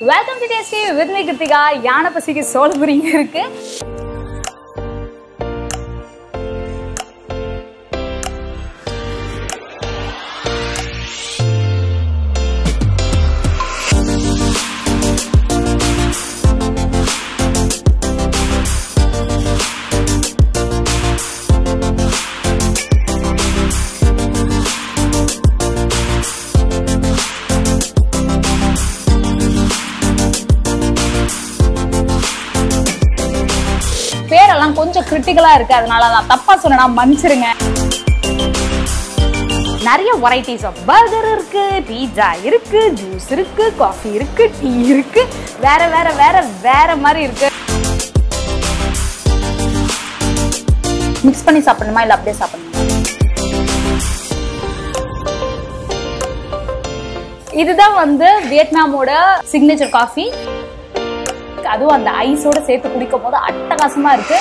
welcome to Tasty with me Krithika யானை பசிக்கு சோழபுரிங்க இருக்கு பேரெல்லாம் கொஞ்சம் கிரிட்டிக்கலா இருக்கு அதனால நான் தப்பா சொன்னா மன்னிச்சிருங்க நிறைய வெரைட்டிஸ் ஆஃப் பர்கர் இருக்கு பீட்சா இருக்கு ஜூஸ் இருக்கு காஃபி இருக்கு டீ இருக்கு வேற வேற வேற வேற மாதிரி இருக்கு மிக்ஸ் பண்ணி சாப்பிடணுமா இல்ல அப்படியே சாப்பிடணுமா இதுதான் வந்து வியட்நாமோட சிக்னேச்சர் காஃபி அதுவும் அந்த ஐஸோட சேர்த்து குடிக்கும் போது அட்டகாசமா இருக்கு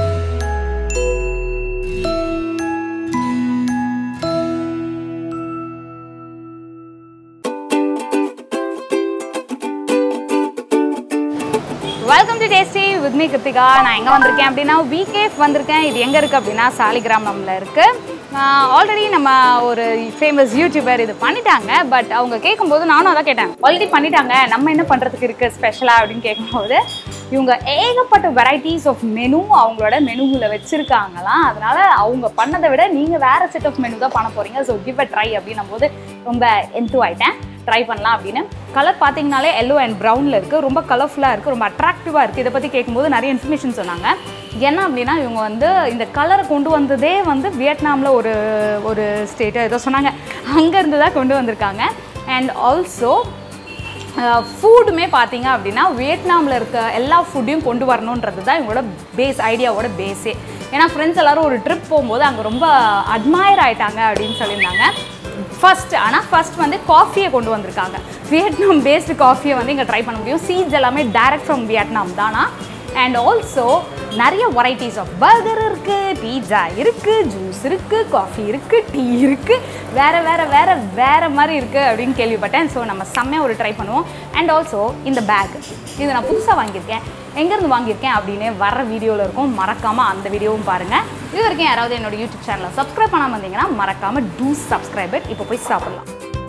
welcome to Tasty with me Krithika நான் எங்கே வந்திருக்கேன் அப்படின்னா விகேஃப் வந்திருக்கேன் இது எங்கே இருக்குது அப்படின்னா சாலிகிராமம்ல இருக்குது ஆல்ரெடி நம்ம ஒரு ஃபேமஸ் யூடியூபர் இது பண்ணிட்டாங்க பட் அவங்க கேட்கும்போது நானும் அதான் கேட்டேன் ஆல்ரெடி பண்ணிட்டாங்க நம்ம என்ன பண்ணுறதுக்கு இருக்குது ஸ்பெஷலாக அப்படின்னு கேட்கும்போது இவங்க ஏகப்பட்ட வெரைட்டிஸ் ஆஃப் மெனு அவங்களோட மெனுவில் வச்சுருக்காங்களாம் அதனால அவங்க பண்ணதை விட நீங்கள் வேறு செட் ஆஃப் மெனு தான் பண்ண போகிறீங்க ஸோ கிவ் அ ட்ரை அப்படின்னும் போது ரொம்ப எந்து ஆயிட்டேன் ட்ரை பண்ணலாம் அப்படின்னு கலர் பார்த்தீங்கனாலே எல்லோ அண்ட் ப்ரௌனில் இருக்குது ரொம்ப கலர்ஃபுல்லாக இருக்குது ரொம்ப அட்ராக்டிவாக இருக்குது இதை பற்றி கேட்கும்போது நிறைய இன்ஃபர்மேஷன் சொன்னாங்க என்ன அப்படின்னா இவங்க வந்து இந்த கலரை கொண்டு வந்ததே வந்து வியட்நாமில் ஒரு ஒரு ஸ்டேட்டோ ஏதோ சொன்னாங்க அங்கேருந்து தான் கொண்டு வந்திருக்காங்க அண்ட் ஆல்சோ ஃபுட்டுமே பார்த்தீங்க அப்படின்னா வியட்நாமில் இருக்க எல்லா ஃபுட்டையும் கொண்டு வரணுன்றது தான் இவங்களோட பேஸ் ஐடியாவோட பேஸே ஏன்னா ஃப்ரெண்ட்ஸ் எல்லாரும் ஒரு ட்ரிப் போகும்போது அங்கே ரொம்ப அட்மையர் ஆயிட்டாங்க அப்படின்னு சொல்லியிருந்தாங்க ஃபர்ஸ்ட் ஆனால் ஃபர்ஸ்ட் வந்து காஃபியை கொண்டு வந்திருக்காங்க வியட்நாம் பேஸ்டு காஃபியை வந்து இங்கே ட்ரை பண்ண முடியும் சீட்ஸ் எல்லாமே டைரக்ட் ஃப்ரம் வியட்நாம் தானா அண்ட் ஆல்சோ நிறைய வெரைட்டிஸ் ஆஃப் பர்கர் இருக்குது பீட்சா இருக்குது ஜூஸ் இருக்குது காஃபி இருக்குது டீ இருக்குது வேறு வேறு வேறு வேறு மாதிரி இருக்குது அப்படின்னு கேள்விப்பட்டேன் ஸோ நம்ம செம்மையாக ஒரு ட்ரை பண்ணுவோம் அண்ட் ஆல்சோ இந்த பேக் இது நான் புதுசாக வாங்கியிருக்கேன் எங்கேருந்து வாங்கியிருக்கேன் அப்படின்னு வர வீடியோவில் இருக்கும் மறக்காமல் அந்த வீடியோவும் பாருங்கள் இது வரைக்கும் யாராவது என்னோட யூடியூப் சேனலை சப்ஸ்கிரைப் பண்ணாமல் வந்தீங்கன்னா மறக்காமல் டூ சப்ஸ்கிரைபர் இப்போ போய் சாப்பிட்லாம்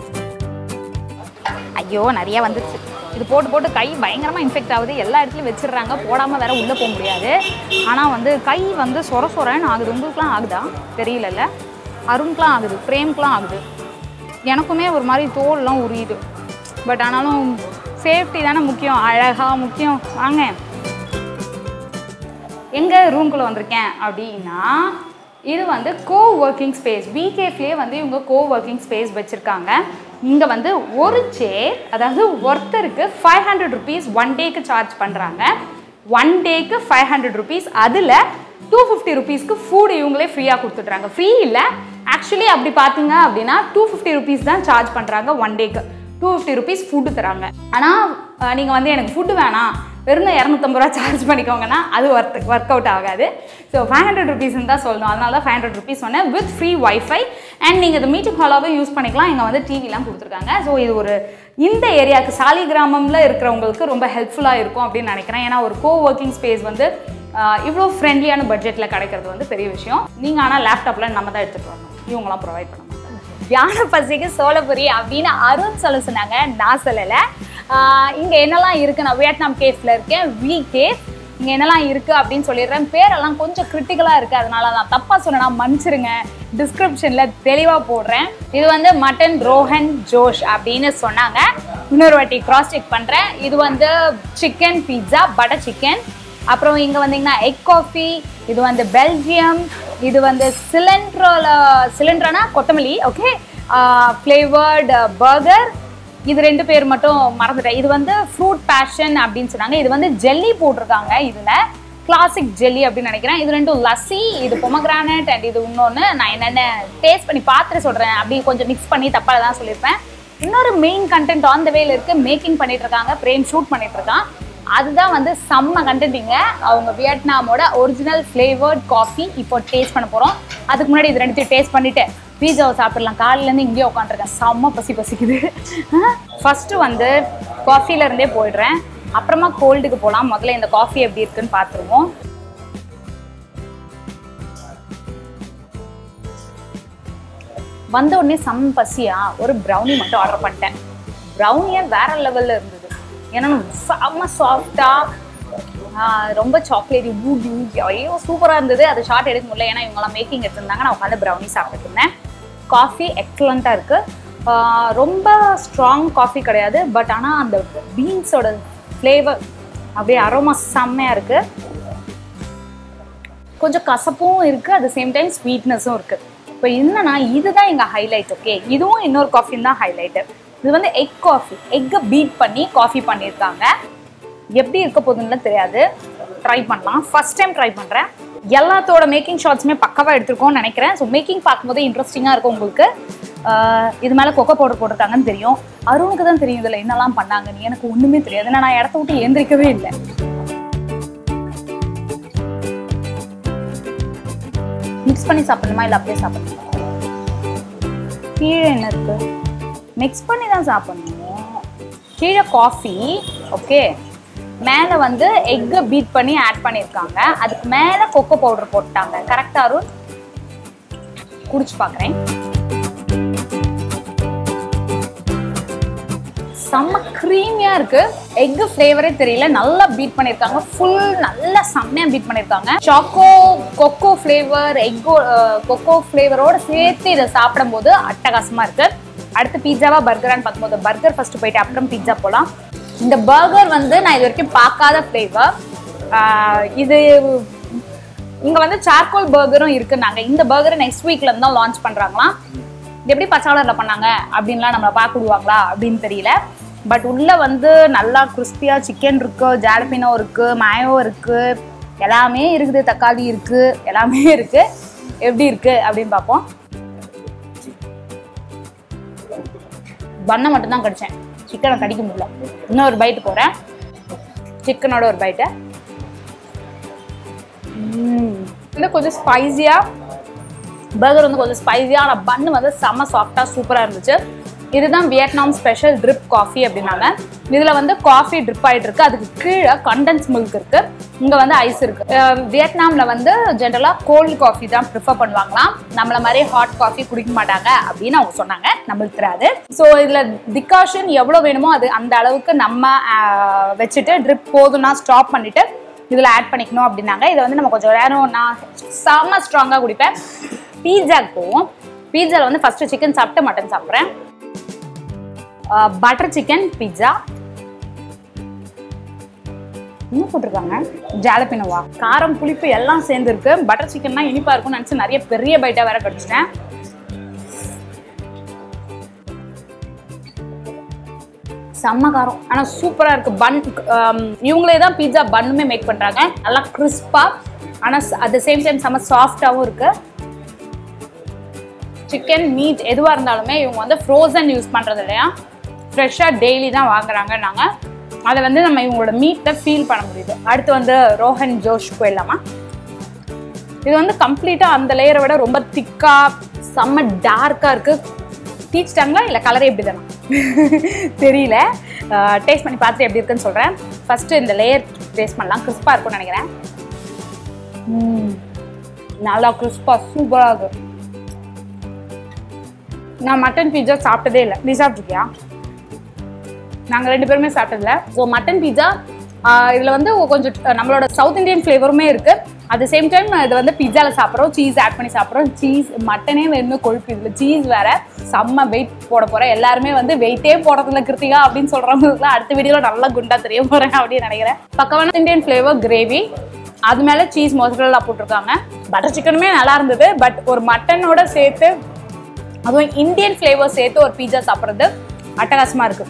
ஐயோ நிறைய வந்துருச்சு இது போட்டு போட்டு கை பயங்கரமாக இன்ஃபெக்ட் ஆகுது எல்லா இடத்துலையும் வச்சிடுறாங்க போடாமல் வேற உள்ளே போக முடியாது ஆனால் வந்து கை வந்து சொர சொரன்னு ஆகுது உங்களுக்குலாம் ஆகுதா தெரியலல்ல அருண்குலாம் ஆகுது பிரேம்க்குலாம் ஆகுது எனக்குமே ஒரு மாதிரி தோல்லாம் உரியுது பட் ஆனாலும் சேஃப்டி தானே முக்கியம் அழகாக முக்கியம் வாங்க எங்கே ரூம்குள்ளே வந்திருக்கேன் அப்படின்னா இது வந்து கோ ஒர்க்கிங் ஸ்பேஸ் பிகேஃப்லேயே வந்து இவங்க கோ ஒர்க்கிங் ஸ்பேஸ் வச்சுருக்காங்க இங்கே வந்து ஒரு சேர் அதாவது ஒருத்தருக்கு ஃபைவ் ஹண்ட்ரட் ருபீஸ் ஒன் டேக்கு சார்ஜ் பண்ணுறாங்க ஒன் டேக்கு ஃபைவ் ஹண்ட்ரட் ருபீஸ் அதில் டூ ஃபிஃப்டி ருபீஸ்க்கு ஃபுட் இவங்களே ஃப்ரீயாக கொடுத்துட்றாங்க ஃப்ரீ இல்லை ஆக்சுவலி அப்படி பார்த்தீங்க அப்படின்னா டூ ஃபிஃப்டி ருபீஸ் தான் சார்ஜ் பண்ணுறாங்க ஒன் டேக்கு டூ ஃபிஃப்டி ருபீஸ் ஃபுட்டு தராங்க ஆனால் நீங்கள் வந்து எனக்கு ஃபுட்டு வேணாம் வெறும் இரநூத்தம்பது ரூபா சார்ஜ் பண்ணிக்கோங்கன்னா அது ஒர்க் ஒர்க் அவுட் ஆகாது ஸோ ஃபைவ் ஹண்ட்ரட் ருபீஸ்னு தான் சொல்லணும் அதனால தான் ஃபைவ் ஹண்ட்ரட் ருபீஸ் சொன்னேன் வித் ஃப்ரீ ஒய்ஃபை அண்ட் நீங்கள் இந்த மீட்டிங் ஹாலாகவே யூஸ் பண்ணிக்கலாம் இங்கே வந்து டிவிலாம் கொடுத்துருக்காங்க ஸோ இது ஒரு இந்த ஏரியாவுக்கு சாலி கிராமம்ல இருக்கிறவங்களுக்கு ரொம்ப ஹெல்ப்ஃபுல்லாக இருக்கும் அப்படின்னு நினைக்கிறேன் ஏன்னா ஒரு கோ ஒர்க்கிங் ஸ்பேஸ் வந்து இவ்வளோ ஃப்ரெண்ட்லியான பட்ஜெட்டில் கிடைக்கிறது வந்து பெரிய விஷயம் நீங்கள் ஆனால் லேப்டாப்பில் நம்ம தான் எடுத்துகிட்டு வரணும் இவங்களாம் ப்ரொவைட் பண்ண மாட்டாங்க யானை பசிக்கு சோழபுரி அப்படின்னு அருண் சொல்ல சொன்னாங்க நான் சொல்லலை இங்கே என்னெல்லாம் இருக்குது நான் வியட்நாம் கேஃபில் இருக்கேன் வி கேஃப் இங்கே என்னெல்லாம் இருக்குது அப்படின்னு சொல்லிடுறேன் பேரெல்லாம் கொஞ்சம் கிரிட்டிக்கலாக இருக்குது அதனால நான் தப்பாக சொன்னா மன்னிச்சிருங்க டிஸ்கிரிப்ஷனில் தெளிவாக போடுறேன் இது வந்து மட்டன் ரோஹன் ஜோஷ் அப்படின்னு சொன்னாங்க இன்னொரு வாட்டி கிராஸ் செக் பண்ணுறேன் இது வந்து சிக்கன் பீட்சா பட்டர் சிக்கன் அப்புறம் இங்கே வந்தீங்கன்னா எக் காஃபி இது வந்து பெல்ஜியம் இது வந்து சிலிண்ட்ரோல சிலிண்ட்ரனா கொத்தமல்லி ஓகே ஃப்ளேவர்டு பர்கர் இது ரெண்டு பேர் மட்டும் மறந்துட்டேன் இது வந்து ஃப்ரூட் பேஷன் அப்படின்னு சொன்னாங்க இது வந்து ஜெல்லி போட்டிருக்காங்க இதில் கிளாசிக் ஜெல்லி அப்படின்னு நினைக்கிறேன் இது ரெண்டும் லஸ்ஸி இது பொமக்ரானட் அண்ட் இது இன்னொன்று நான் என்னென்ன டேஸ்ட் பண்ணி பார்த்துட்டு சொல்கிறேன் அப்படி கொஞ்சம் மிக்ஸ் பண்ணி தப்பாக தான் சொல்லியிருப்பேன் இன்னொரு மெயின் கண்டென்ட் ஆன் த வேல இருக்குது மேக்கிங் பண்ணிட்டு இருக்காங்க பிரேம் ஷூட் பண்ணிட்டு இருக்கான் அதுதான் வந்து செம்ம கண்டென்ட்டிங்க அவங்க வியட்நாமோட ஒரிஜினல் ஃப்ளேவர்ட் காஃபி இப்போ டேஸ்ட் பண்ண போகிறோம் அதுக்கு முன்னாடி இது ரெண்டுத்தையும் டேஸ்ட் பண்ணிவிட்டு பீஸாவை சாப்பிடலாம் காலையிலேருந்து இங்கேயே உட்காந்துருக்கேன் செம்ம பசி பசிக்குது ஃபஸ்ட்டு வந்து காஃபில இருந்தே போயிடுறேன் அப்புறமா கோல்டுக்கு போகலாம் முதல்ல இந்த காஃபி எப்படி இருக்குன்னு பார்த்துருவோம் வந்த உடனே செம்ம பசியா ஒரு ப்ரௌனி மட்டும் ஆர்டர் பண்ணிட்டேன் ப்ரௌனியே வேற லெவலில் இருந்தது ஏன்னா செம்ம சாஃப்டாக ரொம்ப சாக்லேட் ஊடி ஊடி ஐயோ சூப்பராக இருந்தது அது ஷார்ட் எடுக்க முடியல ஏன்னா இவங்கெல்லாம் மேக்கிங் எடுத்திருந்தாங்க நான் உட்காந்து ப்ரௌனி சாப்பிட்டுட்டு இருந்தேன் காஃபி எக்ஸலண்ட்டாக இருக்குது ரொம்ப ஸ்ட்ராங் காஃபி கிடையாது பட் ஆனால் அந்த பீன்ஸோட ஃப்ளேவர் அப்படியே அரோமா செம்மையாக இருக்குது கொஞ்சம் கசப்பும் இருக்குது அட் சேம் டைம் ஸ்வீட்னஸும் இருக்குது இப்போ என்னன்னா இதுதான் எங்கள் ஹைலைட் ஓகே இதுவும் இன்னொரு காஃபின் தான் ஹைலைட்டு இது வந்து எக் காஃபி எக்கை பீட் பண்ணி காஃபி பண்ணியிருக்காங்க எப்படி இருக்க போகுதுன்னு தெரியாது ட்ரை பண்ணலாம் ஃபர்ஸ்ட் டைம் ட்ரை பண்ணுறேன் எல்லாத்தோட மேக்கிங் ஷாட்ஸுமே பக்கவாக எடுத்திருக்கோம்னு நினைக்கிறேன் ஸோ மேக்கிங் பார்க்கும்போது இன்ட்ரெஸ்டிங்காக இருக்கும் உங்களுக்கு ஆஹ் இது மேலே கொக்கோ பவுடர் போட்டிருக்காங்கன்னு தெரியும் அருணுக்கு தான் தெரியும் இதில் என்னெல்லாம் பண்ணாங்கன்னு எனக்கு ஒன்றுமே தெரியாது ஏன்னா நான் இடத்த விட்டு ஏந்திரிக்கவே இல்லை மிக்ஸ் பண்ணி சாப்பிடணுமா இல்லை அப்படியே சாப்பிடணுமா கீழே என்ன இருக்கு மிக்ஸ் பண்ணி தான் சாப்பிடணும் கீழே காஃபி ஓகே மேலே வந்து எக்கை பீட் பண்ணி ஆட் பண்ணியிருக்காங்க அதுக்கு மேலே கொக்கோ பவுடர் போட்டாங்க கரெக்டாக அருண் குடிச்சு பார்க்குறேன் செம்ம க்ரீமியாக இருக்கு எக் ஃப்ளேவரே தெரியல நல்லா பீட் பண்ணியிருக்காங்க ஃபுல் நல்லா செம்மையாக பீட் பண்ணியிருக்காங்க சாக்கோ கொக்கோ ஃப்ளேவர் எக்கோ கொக்கோ ஃப்ளேவரோட சேர்த்து இதை சாப்பிடும்போது அட்டகாசமாக இருக்கு அடுத்து பீட்சாவா பர்கரான்னு பார்க்கும்போது பர்கர் ஃபர்ஸ்ட் போயிட்டு அப்புறம் பீட்சா போகலாம் இந்த பர்கர் வந்து நான் இது வரைக்கும் பார்க்காத ஃப்ளேவர் இது இங்கே வந்து சார்கோல் பர்கரும் இருக்குன்னாங்க இந்த பர்கரை நெக்ஸ்ட் வீக்ல இருந்து தான் லான்ச் பண்ணுறாங்களாம் எப்படி பச்சை கலரில் பண்ணாங்க அப்படின்லாம் நம்மளை பார்க்க விடுவாங்களா அப்படின்னு தெரியல பட் உள்ளே வந்து நல்லா கிறிஸ்பியாக சிக்கன் இருக்கு ஜாலபினோ இருக்கு மயோ இருக்கு எல்லாமே இருக்குது தக்காளி இருக்கு எல்லாமே இருக்கு எப்படி இருக்கு அப்படின்னு பார்ப்போம் பண்ணை மட்டும்தான் கடிச்சேன் சிக்கனை கடிக்க முடியல இன்னொரு பைட்டு போகிறேன் சிக்கனோட ஒரு பைட்டு வந்து கொஞ்சம் ஸ்பைஸியாக பர்கர் வந்து கொஞ்சம் ஸ்பைஸியாக ஆனால் பன்னு வந்து செம்ம சாஃப்டாக சூப்பராக இருந்துச்சு இதுதான் வியட்நாம் ஸ்பெஷல் ட்ரிப் காஃபி அப்படின்னாங்க இதில் வந்து காஃபி ட்ரிப் ஆகிட்டு இருக்கு அதுக்கு கீழே கண்டென்ஸ் மில்க் இருக்கு இங்கே வந்து ஐஸ் இருக்கு அஹ் வியட்நாமில் வந்து ஜென்ரலாக கோல்டு காஃபி தான் ப்ரிஃபர் பண்ணுவாங்களாம் நம்மள மாதிரி ஹாட் காஃபி குடிக்க மாட்டாங்க அப்படின்னு அவங்க சொன்னாங்க நம்மளுக்கு தெரியாது ஸோ இதில் டிகாஷன் எவ்வளோ வேணுமோ அது அந்த அளவுக்கு நம்ம அஹ், வச்சுட்டு ட்ரிப் போதும்னா ஸ்டாப் பண்ணிட்டு இதில் ஆட் பண்ணிக்கணும் அப்படின்னாங்க இதை வந்து நம்ம கொஞ்சம் நேரம் நான் செம்ம ஸ்ட்ராங்காக குடிப்பேன் பீட்சாக்கு போவோம் பீட்சாவில் வந்து ஃபஸ்ட்டு சிக்கன் சாப்பிட்டு மட்டன் சாப்பிட்றேன் பட்டர் சிக்கன் பீட்சா என்ன போட்டிருக்காங்க ஜாலப்பினோவா காரம் புளிப்பு எல்லாம் சேர்ந்துருக்கு பட்டர் சிக்கன்னா இனிப்பா இருக்கும்னு நினச்சி நிறைய பெரிய பைட்டாக வேற கடிச்சிட்டேன் செம்ம காரம் ஆனால் சூப்பராக இருக்கு பன் இவங்களே தான் பீட்சா பன்னுமே மேக் பண்ணுறாங்க நல்லா கிறிஸ்பாக ஆனால் அட் த சேம் டைம் செம்ம சாஃப்டாகவும் இருக்கு சிக்கன் மீட் எதுவாக இருந்தாலுமே இவங்க வந்து ஃப்ரோசன் யூஸ் பண்ணுறது இல்லையா ஃப்ரெஷ்ஷாக டெய்லி தான் வாங்குறாங்க நாங்கள் அதை வந்து நம்ம இவங்களோட மீட்டை ஃபீல் பண்ண முடியுது அடுத்து வந்து ரோஹன் ஜோஷ் போயிடலாமா இது வந்து கம்ப்ளீட்டாக அந்த லேயரை விட ரொம்ப திக்காக செம்ம டார்க்காக இருக்குது டீச்சிட்டாங்களா இல்லை கலரே எப்படி தானே தெரியல டேஸ்ட் பண்ணி பார்த்துட்டு எப்படி இருக்குன்னு சொல்கிறேன் ஃபஸ்ட்டு இந்த லேயர் டேஸ்ட் பண்ணலாம் கிறிஸ்பாக இருக்கும்னு நினைக்கிறேன் ம், நல்லா கிறிஸ்பாக சூப்பராக இருக்கு நான் மட்டன் பீட்சா சாப்பிட்டதே இல்லை நீ சாப்பிட்ருக்கியா நாங்கள் ரெண்டு பேருமே சாப்பிட்டதில்ல ஸோ மட்டன் பீட்சா இதில் வந்து கொஞ்சம் அஹ், நம்மளோட சவுத் இந்தியன் ஃப்ளேவருமே இருக்குது அட் த சேம் டைம் இது வந்து பீட்சாவில் சாப்பிட்றோம் சீஸ் ஆட் பண்ணி சாப்பிட்றோம் சீஸ் மட்டனே வேணுமே கொழுப்பு இதில் சீஸ் வேற செம்ம வெயிட் போட போகிறேன் எல்லாருமே வந்து வெயிட்டே போடுறதுல கிருத்திகா அப்படின்னு சொல்கிறவங்களுக்குலாம் அடுத்த வீடியோவில் நல்லா குண்டா தெரிய போகிறேன் அப்படின்னு நினைக்கிறேன் பக்கமான இந்தியன் ஃப்ளேவர் கிரேவி அது மேலே சீஸ் மொசரல்லா போட்டிருக்காங்க பட்டர் சிக்கனுமே நல்லா இருந்தது பட் ஒரு மட்டனோட சேர்த்து அதுவும் இந்தியன் ஃப்ளேவர் சேர்த்து ஒரு பீட்சா சாப்பிட்றது அட்டகாசமாக இருக்குது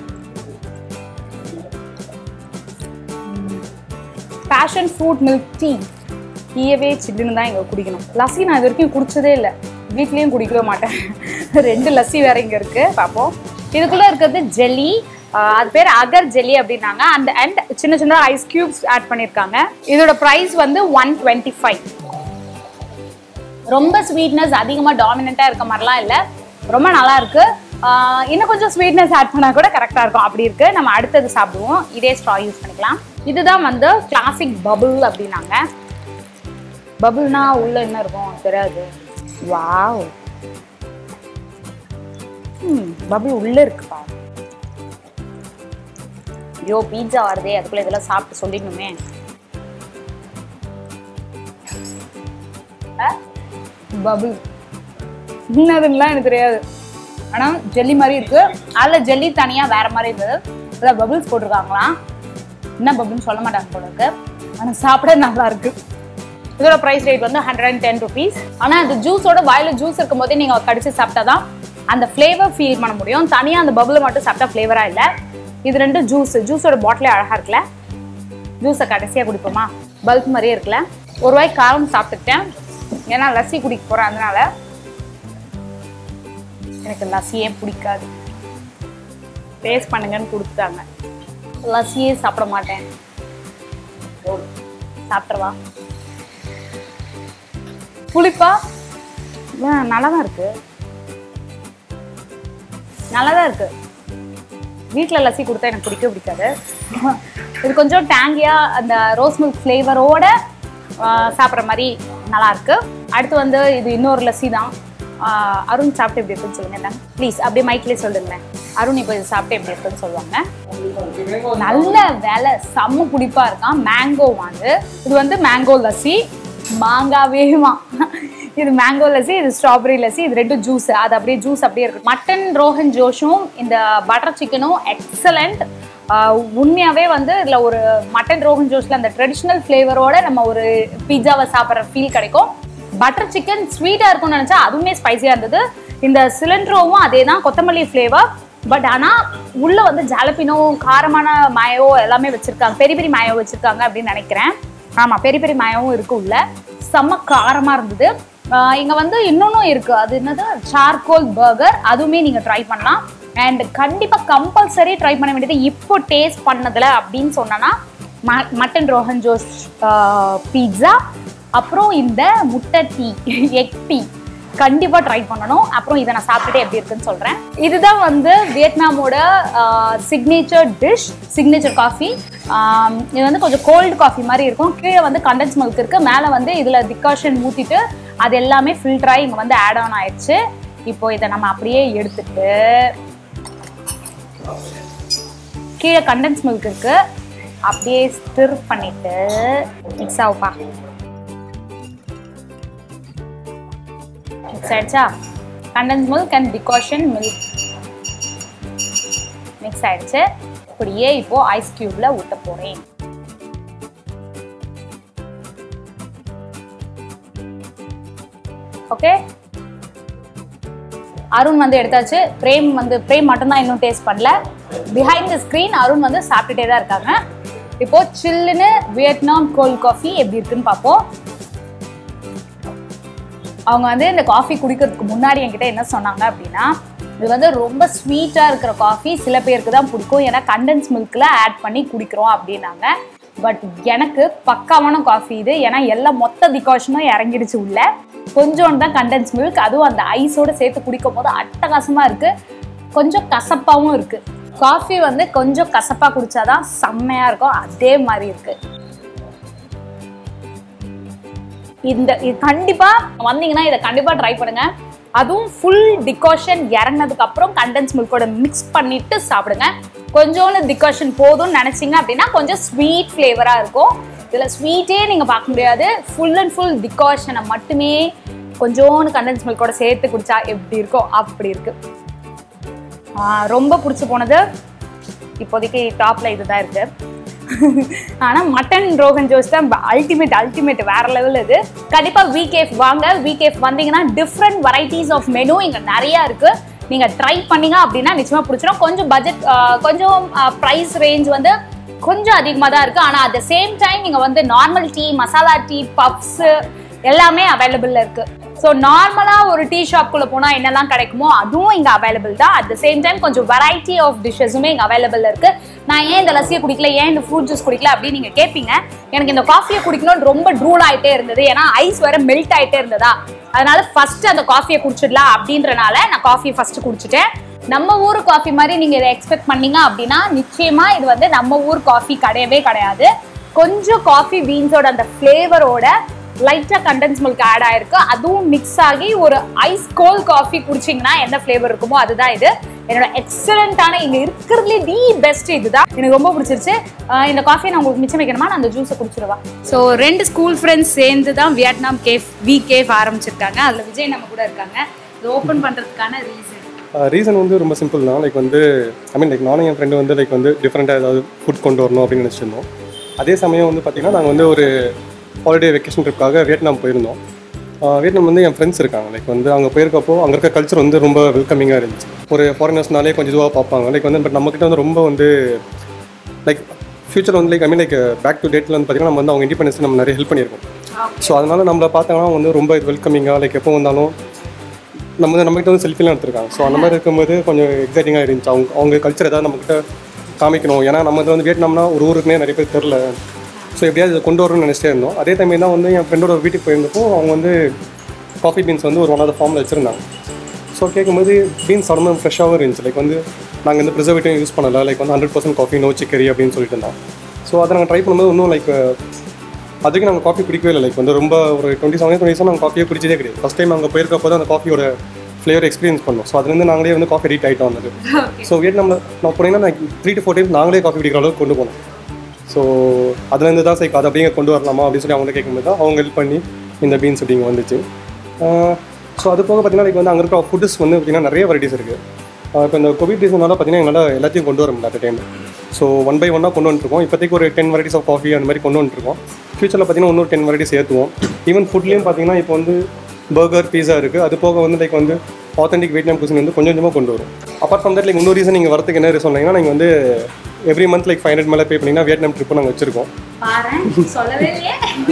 பேஷன் ஃப்ரூட் மில்க் டீ டீயவே சில்லுன்னு தான் இங்கே குடிக்கணும் லஸ்ஸி நான் இது வரைக்கும் குடிச்சதே இல்லை வீட்லேயும் குடிக்கவே மாட்டேன் ரெண்டு லஸ்ஸி வேற இங்கே இருக்கு பார்ப்போம் இதுக்குள்ளே இருக்கிறது ஜெல்லி அது பேர் அகர் ஜெல்லி அப்படின்னாங்க அந்த அண்ட் சின்ன சின்ன ஐஸ் கியூப்ஸ் ஆட் பண்ணியிருக்காங்க இதோட ப்ரைஸ் வந்து ஒன் டுவெண்ட்டி ஃபைவ் ரொம்ப ஸ்வீட்னஸ் அதிகமாக டாமினண்ட்டாக இருக்க மாதிரிலாம் இல்லை ரொம்ப நல்லா இருக்கு ஆஹ் இன்னும் கொஞ்சம் ஸ்வீட்னஸ் ஆட் பண்ணால் கூட கரெக்டாக இருக்கும் அப்படி இருக்கு நம்ம அடுத்தது சாப்பிடுவோம் இதே ஸ்ட்ரா யூஸ் பண்ணிக்கலாம் இதுதான் வந்து கிளாசிக் பபுள் அப்படின்னாங்க பபுள்னா உள்ள என்ன இருக்கும் தெரியாது வாவ் ம் பபுள் உள்ள இருக்குப்பா ஐயோ பீட்சா வருதே அதுக்குள்ள இதெல்லாம் சாப்பிட்டு சொல்லிடணுமே பபுள் என்னதுலாம் எனக்கு தெரியாது ஆனால் ஜெல்லி மாதிரி இருக்கு அதில் ஜெல்லி தனியாக வேற மாதிரி இருந்தது அதில் பபுள்ஸ் போட்டிருக்காங்களாம் என்ன பபுள்னு சொல்ல மாட்டாங்க போல இருக்கு ஆனால் சாப்பிட நல்லா இருக்கு இதோட ப்ரைஸ் ரேட் வந்து ஹண்ட்ரட் அண்ட் டென் ருபீஸ் ஆனால் அந்த ஜூஸோட வாயில ஜூஸ் இருக்கும் போதே நீங்கள் கடிச்சு சாப்பிட்டா தான் அந்த ஃப்ளேவர் ஃபீல் பண்ண முடியும் தனியாக அந்த பபுளை மட்டும் சாப்பிட்டா ஃப்ளேவராக இல்லை இது ரெண்டு ஜூஸ் ஜூஸோட பாட்டிலே அழகாக இருக்குல்ல ஜூஸை கடைசியாக குடிப்போமா பல்க் மாதிரியே இருக்குல்ல ஒரு வாய் காரம் சாப்பிட்டுட்டேன் ஏன்னா லஸ்ஸி குடிக்க போகிறேன் அதனால எனக்கு லஸ்ஸியே பிடிக்காது டேஸ்ட் பண்ணுங்கன்னு கொடுத்துட்டாங்க லஸ்ஸியே சாப்பிட மாட்டேன் சாப்பிட்றவா புளிப்பா ஆ, நல்லா தான் இருக்கு நல்லா தான் இருக்கு வீட்டில் லஸ்ஸி கொடுத்தா எனக்கு பிடிக்கவே பிடிக்காது இது கொஞ்சம் டேங்கியாக அந்த ரோஸ் மில்க் ஃப்ளேவரோட சாப்பிட்ற மாதிரி நல்லா இருக்கு அடுத்து வந்து இது இன்னொரு லஸ்ஸி தான் ஆஹ் அருண் சாப்பிட்டு எப்படி இருக்குன்னு சொல்லுங்க ப்ளீஸ் அப்படியே மைக்லேயே சொல்லுங்களேன் அருண் இப்போ இது சாப்பிட்டு எப்படி இருக்குன்னு சொல்லுவாங்க நல்ல வேலை செம்ம புளிப்பா இருக்கான் மேங்கோ வந்து இது வந்து மேங்கோ லஸ்ஸி மாங்காவேமா இது மேங்கோ லஸ்ஸி இது ஸ்ட்ராபெரி லஸ்ஸி இது ரெண்டும் ஜூஸ் அது அப்படியே ஜூஸ் அப்படியே இருக்கு மட்டன் ரோஹன் ஜோஷும் இந்த பட்டர் சிக்கனும் எக்ஸலண்ட் உண்மையாவே வந்து இதுல ஒரு மட்டன் ரோகன் ஜோஷ்ல அந்த ட்ரெடிஷ்னல் ஃப்ளேவரோட நம்ம ஒரு பீட்சாவை சாப்பிட்ற ஃபீல் கிடைக்கும் பட்டர் சிக்கன் ஸ்வீட்டா இருக்கும்னு நினைச்சா அதுவுமே ஸ்பைசியா இருந்தது இந்த சிலிண்ட்ரோவும் அதே தான் கொத்தமல்லி ஃப்ளேவர் பட் ஆனா உள்ள வந்து ஜாலப்பினோ காரமான மாயோ எல்லாமே வச்சிருக்காங்க பெரிய பெரிய மாயோ வச்சிருக்காங்க அப்படின்னு நினைக்கிறேன் ஆமா பெரிய பெரிய மாயவும் இருக்கு உள்ள செம்ம காரமா இருந்தது ஆஹ் இங்க வந்து இன்னொன்னும் இருக்கு அது என்னது சார்கோல் பர்கர் அதுவுமே நீங்க ட்ரை பண்ணலாம் அண்ட் கண்டிப்பா கம்பல்சரி ட்ரை பண்ண வேண்டியது இப்போ டேஸ்ட் பண்ணதுல அப்படின்னு சொன்னனா மட்டன் ரோஹன் ஜோஸ் பீட்சா அப்புறம் இந்த முட்டை டீ எக் டீ கண்டிப்பா ட்ரை பண்ணணும் அப்புறம் இதை நான் சாப்பிட்டுட்டு எப்படி இருக்குன்னு சொல்றேன் இதுதான் வந்து வியட்நாமோட சிக்னேச்சர் டிஷ் சிக்னேச்சர் காஃபி இது வந்து கொஞ்சம் கோல்டு காஃபி மாதிரி இருக்கும் கீழே வந்து கண்டன்ஸ் மில்க் இருக்கு மேலே வந்து இதுல டிகாஷன் ஊத்திட்டு அது எல்லாமே ஃபில்டர் ஆகி இங்க வந்து ஆட் ஆன் ஆயிடுச்சு இப்போ இதை நம்ம அப்படியே எடுத்துட்டு கீழே கண்டன்ஸ் மில்க் இருக்கு அப்படியே ஸ்டிர் பண்ணிட்டு மிக்ஸ் ஆகுப்பா மிக்ஸ் ஆயிடுச்சா condensed milk and decoction milk mix ஆயிடுச்சு இப்படியே இப்போ ஐஸ் கியூப்ல ஊத்த போறேன் ஓகே அருண் வந்து எடுத்தாச்சு பிரேம் வந்து பிரேம் மட்டும்தான் இன்னும் டேஸ்ட் பண்ணல பிஹைண்ட் த ஸ்க்ரீன் அருண் வந்து சாப்பிட்டுட்டே தான் இருக்காங்க இப்போ சில்லுன்னு வியட்நாம் கோல்ட் காஃபி எப்படி இருக்குன்னு பார்ப்போம் அவங்க வந்து இந்த காஃபி குடிக்கிறதுக்கு முன்னாடி என்கிட்ட என்ன சொன்னாங்க அப்படின்னா இது வந்து ரொம்ப ஸ்வீட்டாக இருக்கிற காஃபி சில பேருக்கு தான் பிடிக்கும் ஏன்னா கண்டென்ஸ் மில்கில் ஆட் பண்ணி குடிக்கிறோம் அப்படின்னாங்க பட் எனக்கு பக்காவான காஃபி இது ஏன்னா எல்லா மொத்த டிகாஷனும் இறங்கிடுச்சு உள்ள கொஞ்சோண்டு தான் கண்டென்ஸ் மில்க் அதுவும் அந்த ஐஸோட சேர்த்து குடிக்கும் போது அட்டகாசமாக இருக்கு கொஞ்சம் கசப்பாகவும் இருக்கு காஃபி வந்து கொஞ்சம் கசப்பாக குடிச்சாதான் செம்மையாக இருக்கும் அதே மாதிரி இருக்கு இந்த இது கண்டிப்பா வந்தீங்கன்னா இதை கண்டிப்பா ட்ரை பண்ணுங்க அதுவும் ஃபுல் டிகாஷன் இறங்கினதுக்கு அப்புறம் கண்டென்ஸ் மில்கோட மிக்ஸ் பண்ணிட்டு சாப்பிடுங்க கொஞ்சோண்டு டிகாஷன் போதும்னு நினைச்சீங்க அப்படின்னா கொஞ்சம் ஸ்வீட் ஃப்ளேவரா இருக்கும் இதுல ஸ்வீட்டே நீங்க பார்க்க முடியாது ஃபுல் அண்ட் ஃபுல் டிகாஷனை மட்டுமே கொஞ்சோண்டு கண்டென்ஸ் மில்கோட சேர்த்து குடிச்சா எப்படி இருக்கோ அப்படி இருக்கு ஆஹ் ரொம்ப பிடிச்சி போனது இப்போதைக்கு டாப்ல இதுதான் இருக்கு ஆனா மட்டன் ரோகன் ஜோஸ் தான் அல்டிமேட் அல்டிமேட் வேற லெவல் இது கண்டிப்பா விகேஃப் வாங்க விகேஃப் வந்தீங்கன்னா டிஃப்ரெண்ட் வெரைட்டிஸ் ஆஃப் மெனு இங்க நிறைய இருக்கு நீங்க ட்ரை பண்ணீங்க அப்படின்னா நிச்சயமா பிடிச்சிடும் கொஞ்சம் பட்ஜெட் கொஞ்சம் ப்ரைஸ் ரேஞ்ச் வந்து கொஞ்சம் அதிகமாக தான் இருக்கு ஆனா அட் த சேம் டைம் நீங்க வந்து normal tea masala tea puffs எல்லாமே அவைலபிள்ல இருக்கு ஸோ நார்மலாக ஒரு டீ ஷாப்குள்ளே போனால் என்னெல்லாம் கிடைக்குமோ அதுவும் இங்கே அவைலபிள் தான் அட் த சேம் டைம் கொஞ்சம் வெரைட்டி ஆஃப் டிஷ்ஷஸுமே இங்கே அவைலபிள் இருக்கு நான் ஏன் இந்த லஸ்ஸியை குடிக்கல ஏன் இந்த ஃப்ரூட் ஜூஸ் குடிக்கல அப்படின்னு நீங்கள் கேட்பீங்க எனக்கு இந்த காஃபியை குடிக்கணும்னு ரொம்ப ட்ரூல் ஆகிட்டே இருந்தது ஏன்னா ஐஸ் வேற மெல்ட் ஆகிட்டே இருந்ததா அதனால ஃபர்ஸ்ட் அந்த காஃபியை குடிச்சிடலாம் அப்படின்றனால நான் காஃபியை ஃபர்ஸ்ட் குடிச்சிட்டேன் நம்ம ஊர் காஃபி மாதிரி நீங்க இதை எக்ஸ்பெக்ட் பண்ணீங்க அப்படின்னா நிச்சயமா இது வந்து நம்ம ஊர் காஃபி கிடையவே கிடையாது கொஞ்சம் காஃபி பீன்ஸோட அந்த ஃப்ளேவரோட லைட்டா கண்டென்ஸ் மில்க் ஆட் ஆயிருக்கு அதுவும் மிக்ஸ் ஆகி ஒரு ஐஸ் கோல் காஃபி குடிச்சிங்கன்னா என்ன ஃப்ளேவர் இருக்குமோ அதுதான் இது என்னோட எக்ஸலண்டான இங்க இருக்கிறதுலே தி பெஸ்ட் இதுதான் எனக்கு ரொம்ப பிடிச்சிருச்சு ஆஹ் இந்த காஃபியை நான் உங்களுக்கு மிச்சம் வைக்கணுமா நான் அந்த ஜூஸை குடிச்சிருவா ஸோ ரெண்டு ஸ்கூல் ஃப்ரெண்ட்ஸ் சேர்ந்து தான் வியட்நாம் கேஃப் வி கேஃப் ஆரம்பிச்சிருக்காங்க அதில் விஜய் நம்ம கூட இருக்காங்க இது ஓப்பன் பண்ணுறதுக்கான ரீசன் ரீசன் வந்து ரொம்ப சிம்பிள் தான் லைக் வந்து ஐ மீன் லைக் நானும் என் ஃப்ரெண்டு வந்து லைக் வந்து டிஃப்ரெண்ட்டாக ஏதாவது ஃபுட் கொண்டு வரணும் அப்படின்னு நினச்சிருந்தோம் அதே சமயம் வந்து பார்த்திங்கன்னா நாங்கள் வந்து ஒரு ஹாலிடே வெக்கேஷன் ட்ரிப்காக வியட்நாம் போயிருந்தோம் ஆஹ் வியட்நாம் வந்து என் ஃப்ரெண்ட்ஸ் இருக்காங்க லைக் வந்து அங்கே போயிருக்கப்போ அங்கே இருக்க கல்ச்சர் வந்து ரொம்ப வெல்கமிங்காக இருந்துச்சு ஒரு ஃபாரினர்ஸ்னாலே கொஞ்சம் இதுவாக பார்ப்பாங்க லைக் வந்து பட் நம்மக்கிட்ட வந்து ரொம்ப வந்து லைக் ஃபியூச்சர் வந்து like I mean like back to டேட்டில் வந்து பார்த்திங்கன்னா நம்ம வந்து அவங்க இண்டிபெண்டன்ஸ் நம்ம நிறைய ஹெல்ப் பண்ணியிருக்கோம் ஸோ அதனால் நம்மளை பார்த்தாங்கன்னா வந்து ரொம்ப இது வெல்கமிங்காக லைக் எப்போ வந்தாலும் நம்ம வந்து நம்மகிட்ட வந்து செல்ஃபிலாம் எடுத்திருக்காங்க ஸோ அந்த மாதிரி இருக்கும்போது கொஞ்சம் எக்ஸைட்டிங்காக இருந்துச்சு அவங்க அவங்க கல்ச்சர் ஏதாவது நம்மக்கிட்ட காமிக்கணும் ஏன்னா நம்ம இதில் வந்து வியட்நாம்னா ஒரு ஊருக்குனே நிறைய பேர் தெரில ஸோ எப்படியாவது இதை கொண்டு வரணும்னு நினச்சிட்டே இருந்தோம் அதே டைம் தான் வந்து என் ஃப்ரெண்டோட வீட்டுக்கு போயிருந்தப்போ அவங்க வந்து காஃபி பீன்ஸ் வந்து ஒரு ஒன் ஆஃப் ஃபார்மில் வச்சுருந்தாங்க ஸோ கேட்கும்போது பீன்ஸ் ரொம்ப ஃப்ரெஷ்ஷாகவும் இருந்துச்சு லைக் வந்து நாங்கள் வந்து ப்ரிசர்வேட்டிவ் யூஸ் பண்ணல லைக் வந்து hundred percent coffee no chicory அப்படின்னு சொல்லிட்டு இருந்தோம் ஸோ அதை நாங்கள் ட்ரை பண்ணும்போது இன்னும் லைக் அதுக்கு நாங்கள் காஃபி குடிக்கவே இல்லை லைக் வந்து ரொம்ப ஒரு டுவெண்ட்டி செவன் டுவெண்ட்டி செவன் நாங்கள் காஃபியே குடிச்சதே கிடையாது ஃபஸ்ட் டைம் அங்கே போயிருக்கப்போ தான் அந்த காஃபியோட ஃப்ளேவர் எக்ஸ்பீரியன்ஸ் பண்ணோம் ஸோ அதுலேருந்து நாங்களே வந்து காஃபி ரீட் ஆகிட்டோம் வந்துட்டு ஸோ வியட்நாமில் நான் போனீங்கன்னா நான் த்ரீ டு ஃபோர் டைம்ஸ் நாங்களே காஃபி குடிக்கிற அளவுக்கு கொண்டு போனோம் ஸோ அதுலேருந்து தான் சரி அதை அப்படியே கொண்டு வரலாமா அப்படின்னு சொல்லி அவங்க கேட்கும்போது தான் அவங்க ஹெல்ப் பண்ணி இந்த பீன்ஸ் அப்படிங்க வந்துச்சு ஸோ அது போக பார்த்தீங்கன்னா லைக் வந்து அங்கே இருக்க ஃபுட்ஸ் வந்து பார்த்தீங்கன்னா நிறைய வெரைட்டிஸ் இருக்குது இப்போ இந்த கோவிட் ரீசனால பார்த்தீங்கன்னா எங்களால் எல்லாத்தையும் கொண்டு வர முடியல at time so one by ஒன்னாக கொண்டு வந்துருக்கோம் இப்போதைக்கு ஒரு டென் வெரைட்டிஸ் ஆஃப் காஃபி அந்த மாதிரி கொண்டு வந்துருக்கோம் ஃபியூச்சரில் பார்த்தீங்கன்னா இன்னொரு டென் வெரைட்டிஸ் ஏற்றுவோம் ஈவன் ஃபுட்லேயும் பார்த்தீங்கன்னா இப்போ வந்து பர்கர் பீஸா இருக்குது அது போக வந்து லைக் வந்து ஆத்தென்டிக் வியட்நாம் குசின் வந்து கொஞ்சம் கொஞ்சமாக கொண்டு வரும் அப்பார்ட் ஃப்ரம் தட் லைக் இன்னொரு ரீசன் நீங்கள் வரதுக்கு என்ன சொன்னீங்கன்னா நீங்கள் வந்து every month like five hundred மேலே பே பண்ணிங்கன்னா வியட்நாம் ட்ரிப்பு நாங்கள் வச்சிருக்கோம் பாரு சொல்லவே இல்லையே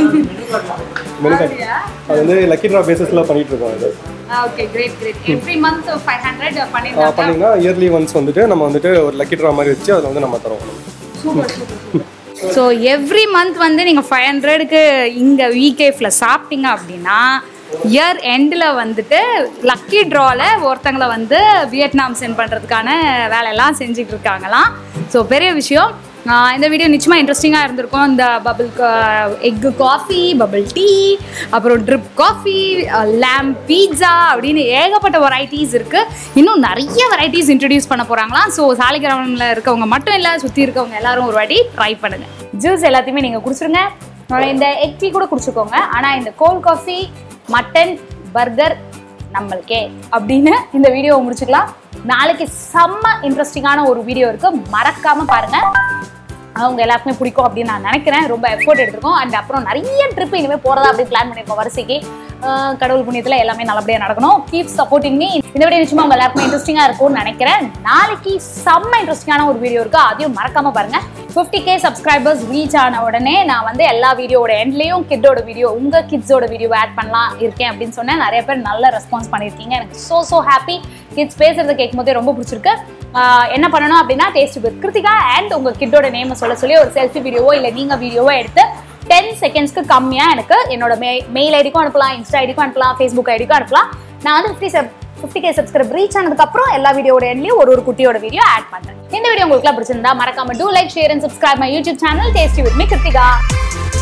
மெனு கார்டு அது வந்து லக்கி ட்ரா பேசிஸில் பண்ணிட்டு இருக்கோம் அது okay great great every month five hundred ஆ, பண்ணிருக்காங்க பண்ணீங்கன்னா இயர்லி ஒன்ஸ் வந்துட்டு நம்ம வந்துட்டு ஒரு லக்கி ட்ரா மாதிரி வச்சு அதில் வந்து நம்ம தரோம் super super so every month வந்து நீங்கள் ஃபைவ் ஹண்ட்ரடுக்கு இங்கே விகேஃப்ல சாப்பிட்டீங்க அப்படின்னா இயர் எண்டில் வந்துட்டு லக்கி ட்ராவில் ஒருத்தங்களை வந்து வியட்நாம் சென்ட் பண்ணுறதுக்கான வேலையெல்லாம் செஞ்சுட்டு இருக்காங்களாம் ஸோ பெரிய விஷயம் ஆஹ் இந்த வீடியோ நிச்சயமாக இன்ட்ரெஸ்டிங்காக இருந்திருக்கும் இந்த bubble egg coffee bubble tea அப்புறம் ட்ரிப் காஃபி லேம் பீட்சா அப்படின்னு ஏகப்பட்ட வெரைட்டிஸ் இருக்குது இன்னும் நிறைய வெரைட்டிஸ் இன்ட்ரடியூஸ் பண்ண போகிறாங்களாம் ஸோ சாலிகிராமில் இருக்கவங்க மட்டும் இல்லை சுற்றி இருக்கவங்க எல்லாரும் ஒரு வாட்டி ட்ரை பண்ணுங்கள் ஜூஸ் எல்லாத்தையுமே நீங்கள் குடிச்சிருங்க அஹ் இந்த எக் டீ கூட குடிச்சுக்கோங்க ஆனால் இந்த கோல்ட் காஃபி மட்டன் பர்கர் நம்மளுக்கே அப்படின்னு இந்த வீடியோவை முடிச்சுக்கலாம் நாளைக்கு செம்ம இன்ட்ரெஸ்டிங்கான ஒரு வீடியோ இருக்கு மறக்காம பாருங்க அவங்க எல்லாருக்குமே பிடிக்கும் அப்படின்னு நான் நினைக்கிறேன் ரொம்ப எஃபோர்ட் எடுத்திருக்கோம் அண்ட் அப்புறம் நிறைய ட்ரிப் இனிமேல் போகிறதா அப்படி பிளான் பண்ணியிருக்கோம் வரிசைக்கு ஆஹ் கடவுள் புண்ணியத்தில் எல்லாமே நல்லபடியாக நடக்கணும் கீப் சப்போர்ட்டிங் மீ இந்த வீடியோ நிச்சயமா உங்க எல்லாருக்குமே இன்ட்ரெஸ்டிங்காக இருக்கும்னு நினைக்கிறேன் நாளைக்கு செம்ம இன்ட்ரெஸ்டிங்கான ஒரு வீடியோ இருக்கு அதையும் மறக்காம பாருங்க ஃபிஃப்டி கே சப்ஸ்கிரைபர்ஸ் ரீச் ஆன உடனே நான் வந்து எல்லா வீடியோட எண்ட்லேயும் கிட்டோட வீடியோ உங்க கிட்ஸோட வீடியோ ஆட் பண்ணலாம் இருக்கேன் அப்படின்னு சொன்னேன் நிறைய பேர் நல்ல ரெஸ்பான்ஸ் பண்ணியிருக்கீங்க எனக்கு ஸோ ஸோ ஹாப்பி கிட்ஸ் பேசுறதை கேட்கும் போதே ரொம்ப பிடிச்சிருக்கு ஆஹ் என்ன பண்ணணும் அப்படின்னா டேஸ்ட் வித் கிருத்திகா அண்ட் உங்க கிட்டோட நேமை சொல்ல சொல்லி ஒரு செல்ஃபி வீடியோவோ இல்லை நீங்க வீடியோவோ எடுத்து டென் செகண்ட்ஸ்க்கு கம்மியாக எனக்கு என்னோட மெ மெயில் ஐடிக்கும் அனுப்பலாம் இன்ஸ்டா ஐடிக்கும் அனுப்பலாம் ஃபேஸ்புக் ஐடிக்கும் அனுப்பலாம் நான் வந்து fifty sub fifty K subscribe reach ஆனதுக்கப்புறம் எல்லா வீடியோட எண்ட்லையும் ஒரு ஒரு குட்டியோட வீடியோ ஆட் பண்ணுறேன் இந்த வீடியோ உங்களுக்கு பிடிச்சிருந்தா மறக்காம do like share and subscribe my YouTube channel Tasty with me Kiruthika